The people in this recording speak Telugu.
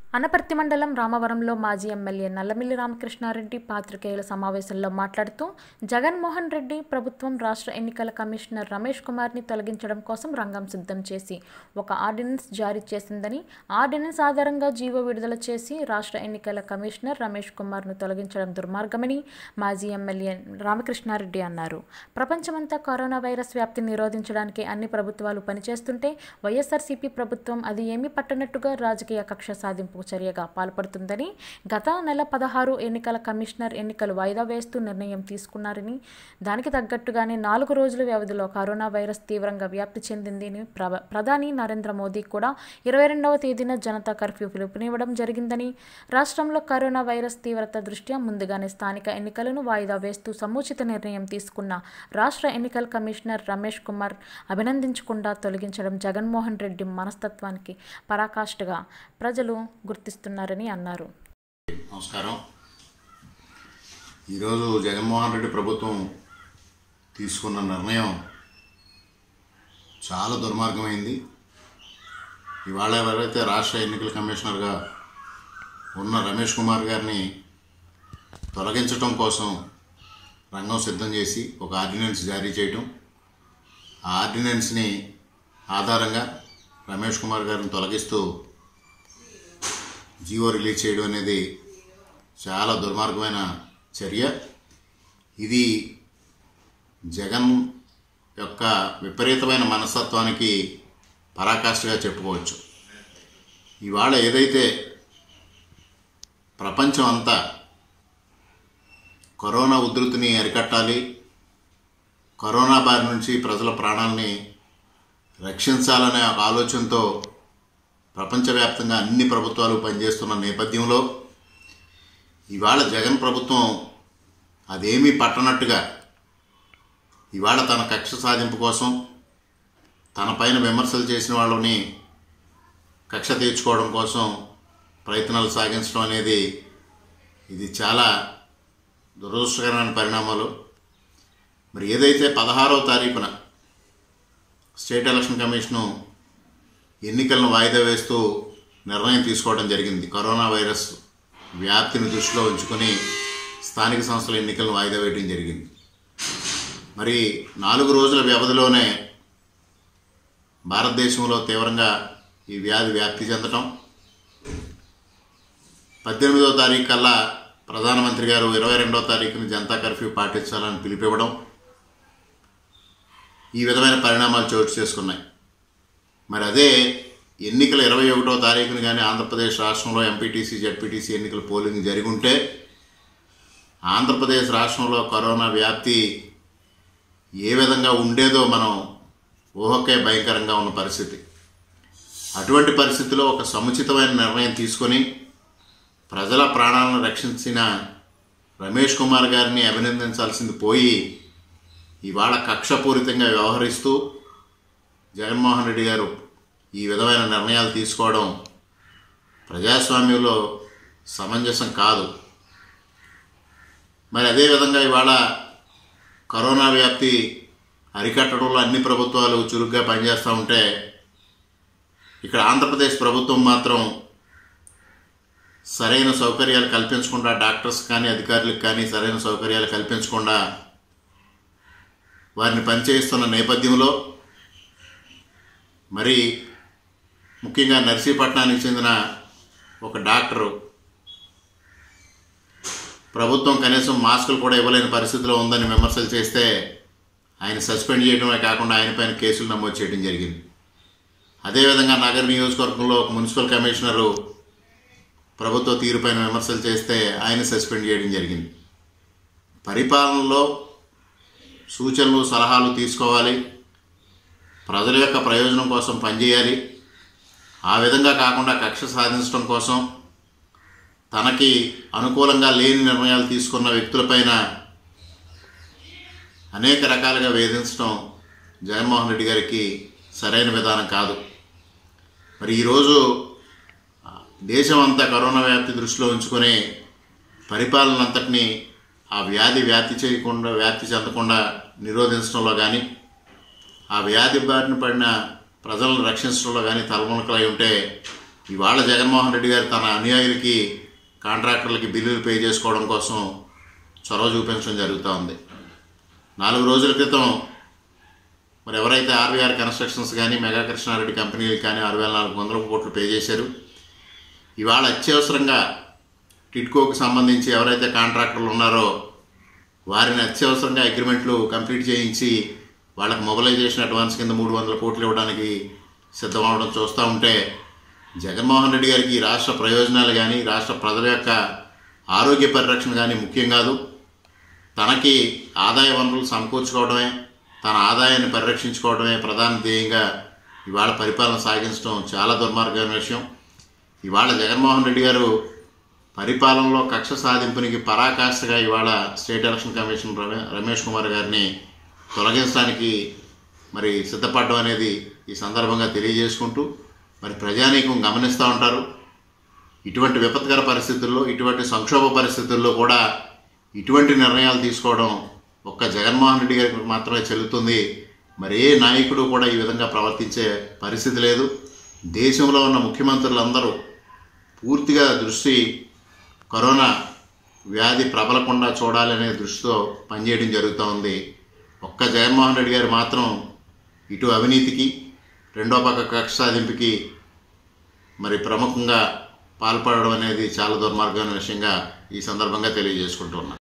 అనపర్తి మండలం రామవరంలో మాజీ ఎమ్మెల్యే నల్లమిల్లి రామకృష్ణారెడ్డి పాత్రికేయుల సమావేశంలో మాట్లాడుతూ జగన్మోహన్ రెడ్డి ప్రభుత్వం రాష్ట్ర ఎన్నికల కమిషనర్ రమేష్ కుమార్ని తొలగించడం కోసం రంగం సిద్ధం చేసి ఒక ఆర్డినెన్స్ జారీ చేసిందని ఆర్డినెన్స్ ఆధారంగా జీవో విడుదల చేసి రాష్ట్ర ఎన్నికల కమిషనర్ రమేష్ కుమార్ను తొలగించడం దుర్మార్గమని మాజీ ఎమ్మెల్యే రామకృష్ణారెడ్డి అన్నారు ప్రపంచమంతా కరోనా వైరస్ వ్యాప్తిని నిరోధించడానికి అన్ని ప్రభుత్వాలు పనిచేస్తుంటే వైఎస్ఆర్సీపీ ప్రభుత్వం అది ఏమీ పట్టనట్టుగా రాజకీయ కక్ష సాధింపు చర్యగా పాల్పడుతుందని గత నెల పదహారు ఎన్నికల కమిషనర్ ఎన్నికలు వాయిదా వేస్తూ నిర్ణయం తీసుకున్నారని దానికి తగ్గట్టుగానే నాలుగు రోజుల వ్యవధిలో కరోనా వైరస్ తీవ్రంగా వ్యాప్తి చెందిందని ప్ర- ప్రధాని నరేంద్ర మోదీ కూడా ఇరవై రెండవ తేదీన జనతా కర్ఫ్యూ పిలుపునివ్వడం జరిగిందని రాష్ట్రంలో కరోనా వైరస్ తీవ్రత దృష్ట్యా ముందుగానే స్థానిక ఎన్నికలను వాయిదా వేస్తూ సముచిత నిర్ణయం తీసుకున్న రాష్ట్ర ఎన్నికల కమిషనర్ రమేష్ కుమార్ అభినందించకుండా తొలగించడం జగన్మోహన్ రెడ్డి మనస్తత్వానికి పరాకాష్ఠగా ప్రజలు గుర్తిస్తున్నారని అన్నారు నమస్కారం ఈరోజు జగన్మోహన్ రెడ్డి ప్రభుత్వం తీసుకున్న నిర్ణయం చాలా దుర్మార్గమైంది ఇవాళ ఎవరైతే రాష్ట్ర ఎన్నికల కమిషనర్గా ఉన్న రమేష్ కుమార్ గారిని తొలగించడం కోసం రంగం సిద్ధం చేసి ఒక ఆర్డినెన్స్ జారీ చేయటం ఆ ఆర్డినెన్స్ని ఆధారంగా రమేష్ కుమార్ గారిని తొలగిస్తూ జీవో రిలీజ్ చేయడం అనేది చాలా దుర్మార్గమైన చర్య ఇది జగన్ యొక్క విపరీతమైన మనస్తత్వానికి పరాకాష్ఠగా చెప్పుకోవచ్చు ఇవాళ ఏదైతే ప్రపంచం అంతా కరోనా ఉధృతిని అరికట్టాలి కరోనా బారి నుంచి ప్రజల ప్రాణాలని రక్షించాలనే ఒక ఆలోచనతో ప్రపంచవ్యాప్తంగా అన్ని ప్రభుత్వాలు పనిచేస్తున్న నేపథ్యంలో ఇవాళ జగన్ ప్రభుత్వం అదేమీ పట్టనట్టుగా ఇవాళ తన కక్ష సాధింపు కోసం తన పైన విమర్శలు చేసిన వాళ్ళని కక్ష తీర్చుకోవడం కోసం ప్రయత్నాలు సాగించడం అనేది ఇది చాలా దురదృష్టకరమైన పరిణామాలు మరి ఏదైతే పదహారవ తారీఖున స్టేట్ ఎలక్షన్ కమిషను ఎన్నికలను వాయిదా వేస్తూ నిర్ణయం తీసుకోవడం జరిగింది కరోనా వైరస్ వ్యాప్తిని దృష్టిలో ఉంచుకొని స్థానిక సంస్థల ఎన్నికలను వాయిదా వేయడం జరిగింది మరి నాలుగు రోజుల వ్యవధిలోనే భారతదేశంలో తీవ్రంగా ఈ వ్యాధి వ్యాప్తి చెందటం పద్దెనిమిదవ తారీఖు కల్లా ప్రధానమంత్రి గారు ఇరవై రెండవ తారీఖున జనతా కర్ఫ్యూ పాటించాలని పిలిపివ్వడం ఈ విధమైన పరిణామాలు చోటు చేసుకున్నాయి మరి అదే ఎన్నికల ఇరవై ఒకటో తారీఖున కానీ ఆంధ్రప్రదేశ్ రాష్ట్రంలో ఎంపీటీసీ జడ్పీటీసీ ఎన్నికల పోలింగ్ జరిగి ఉంటే ఆంధ్రప్రదేశ్ రాష్ట్రంలో కరోనా వ్యాప్తి ఏ విధంగా ఉండేదో మనం ఊహకే భయంకరంగా ఉన్న పరిస్థితి అటువంటి పరిస్థితిలో ఒక సముచితమైన నిర్ణయం తీసుకొని ప్రజల ప్రాణాలను రక్షించిన రమేష్ కుమార్ గారిని అభినందించాల్సింది పోయి ఇవాళ కక్షపూరితంగా వ్యవహరిస్తూ జగన్మోహన్ రెడ్డి గారు ఈ విధమైన నిర్ణయాలు తీసుకోవడం ప్రజాస్వామ్యంలో సమంజసం కాదు మరి అదేవిధంగా ఇవాళ కరోనా వ్యాప్తి అరికట్టడంలో అన్ని ప్రభుత్వాలు చురుగ్గా పనిచేస్తూ ఉంటే ఇక్కడ ఆంధ్రప్రదేశ్ ప్రభుత్వం మాత్రం సరైన సౌకర్యాలు కల్పించకుండా డాక్టర్స్ కానీ అధికారులకు కానీ సరైన సౌకర్యాలు కల్పించకుండా వారిని పనిచేయిస్తున్న నేపథ్యంలో మరి ముఖ్యంగా నర్సీపట్నానికి చెందిన ఒక డాక్టరు ప్రభుత్వం కనీసం మాస్కులు కూడా ఇవ్వలేని పరిస్థితిలో ఉందని విమర్శలు చేస్తే ఆయన సస్పెండ్ చేయడమే కాకుండా ఆయన పైన కేసులు నమోదు చేయడం జరిగింది అదేవిధంగా నగర నియోజకవర్గంలో ఒక మున్సిపల్ కమిషనరు ప్రభుత్వ తీరుపైన విమర్శలు చేస్తే ఆయన సస్పెండ్ చేయడం జరిగింది పరిపాలనలో సూచనలు సలహాలు తీసుకోవాలి ప్రజల యొక్క ప్రయోజనం కోసం పనిచేయాలి ఆ విధంగా కాకుండా కక్ష సాధించడం కోసం తనకి అనుకూలంగా లేని నిర్ణయాలు తీసుకున్న వ్యక్తులపైన అనేక రకాలుగా వేధించడం జగన్మోహన్ రెడ్డి గారికి సరైన విధానం కాదు మరి ఈరోజు ఆ, దేశం అంతా కరోనా వ్యాప్తి దృష్టిలో ఉంచుకొని పరిపాలన అంతటినీ ఆ వ్యాధి వ్యాప్తి చేయకుండా వ్యాప్తి చెందకుండా నిరోధించడంలో కానీ ఆ వ్యాధి బారిన పడిన ప్రజలను రక్షించడంలో కానీ తలమునకలై ఉంటే ఇవాళ జగన్మోహన్ రెడ్డి గారు తన అనుయాయులకి కాంట్రాక్టర్లకి బిల్లులు పే చేసుకోవడం కోసం చొరవ చూపించడం జరుగుతూ ఉంది నాలుగు రోజుల క్రితం మరి ఎవరైతే ఆర్వీఆర్ కన్స్ట్రక్షన్స్ కానీ మెగా కృష్ణారెడ్డి కంపెనీలకు కానీ ఆరు వేల నాలుగు వందల కోట్లు పే చేశారు ఇవాళ అత్యవసరంగా టిట్కోకు సంబంధించి ఎవరైతే కాంట్రాక్టర్లు ఉన్నారో వారిని అత్యవసరంగా అగ్రిమెంట్లు కంప్లీట్ చేయించి వాళ్ళకి మొబలైజేషన్ అడ్వాన్స్ కింద మూడు వందల కోట్లు ఇవ్వడానికి సిద్ధమవడం చూస్తూ ఉంటే జగన్మోహన్ రెడ్డి గారికి ఈ రాష్ట్ర ప్రయోజనాలు కానీ రాష్ట్ర ప్రజల యొక్క ఆరోగ్య పరిరక్షణ కానీ ముఖ్యం కాదు తనకి ఆదాయ వనరులు సమకూర్చుకోవడమే తన ఆదాయాన్ని పరిరక్షించుకోవడమే ప్రధాన ధ్యేయంగా ఇవాళ పరిపాలన సాగించడం చాలా దుర్మార్గమైన విషయం ఇవాళ జగన్మోహన్ రెడ్డి గారు పరిపాలనలో కక్ష సాధింపునికి పరాకాష్ఠగా ఇవాళ స్టేట్ ఎలక్షన్ కమిషన్ రమే రమేష్ కుమార్ గారిని తొలగించడానికి మరి సిద్ధపడడం అనేది ఈ సందర్భంగా తెలియజేసుకుంటూ మరి ప్రజానీకం గమనిస్తూ ఉంటారు ఇటువంటి విపత్కర పరిస్థితుల్లో ఇటువంటి సంక్షోభ పరిస్థితుల్లో కూడా ఇటువంటి నిర్ణయాలు తీసుకోవడం ఒక్క జగన్మోహన్ రెడ్డి గారికి మాత్రమే చెల్లుతుంది మరి ఏ నాయకుడు కూడా ఈ విధంగా ప్రవర్తించే పరిస్థితి లేదు దేశంలో ఉన్న ముఖ్యమంత్రులందరూ పూర్తిగా దృష్టి కరోనా వ్యాధి ప్రబలకుండా చూడాలనే దృష్టితో పనిచేయడం జరుగుతూ ఉంది ఒక్క జగన్మోహన్ రెడ్డి గారు మాత్రం ఇటు అవినీతికి రెండో పక్క కక్ష సాధింపుకి మరి ప్రముఖంగా పాల్పడడం అనేది చాలా దుర్మార్గమైన విషయంగా ఈ సందర్భంగా తెలియజేసుకుంటున్నాను